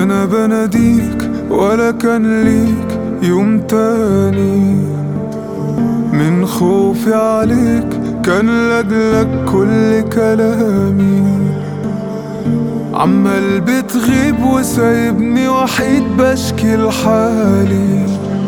انا بناديك ولا كان ليك يوم تاني من خوفي عليك كان لاجلك كل كلامي عمال بتغيب وسايبني وحيد بشكي لحالي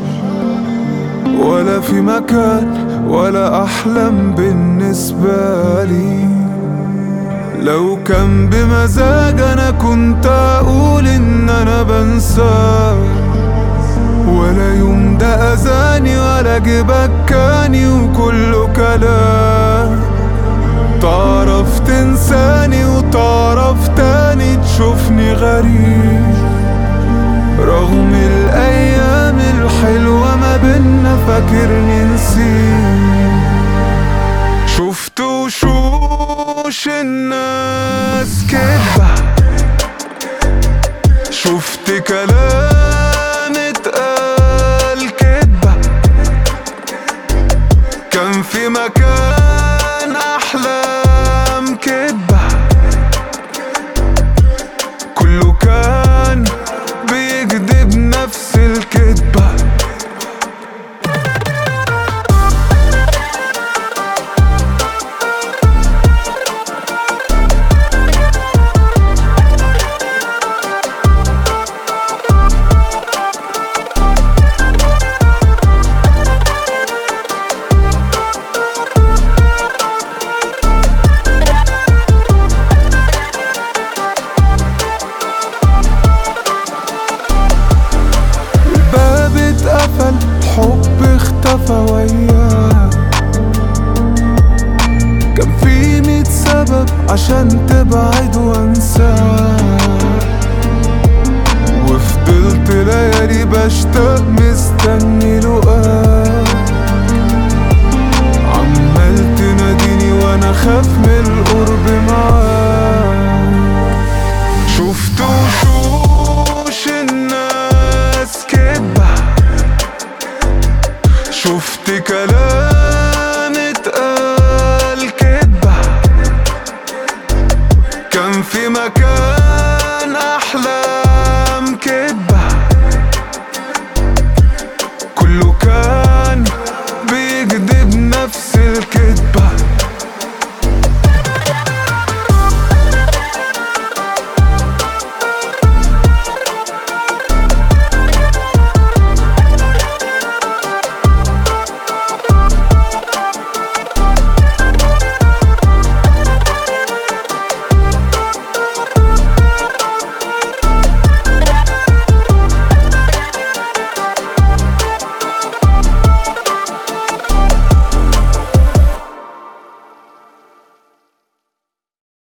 ولا في مكان ولا أحلام بالنسبة لي لو كان بمزاج أنا كنت أقول إن أنا بنساك ولا يوم ده أذاني ولا جيبك كاني وكله كلام تعرف تنساني وتعرف تاني تشوفني غريب رغم الأيام الحلوة ما بينا فاكرني نسيت شفت وشوش الناس كدبة شفت كلام اتقال كدبة كان في مكان أحلام كدبة كله كان بيكذب نفس الكدبة الباب اتقفل حب اختفى وياه كان في ميت سبب عشان تبعد وانساك وفضلت ليالي بشتاق مستني لقاك عمال تناديني وانا خاف من القرب معاك شفت وشوش الناس كدبة شفت كلام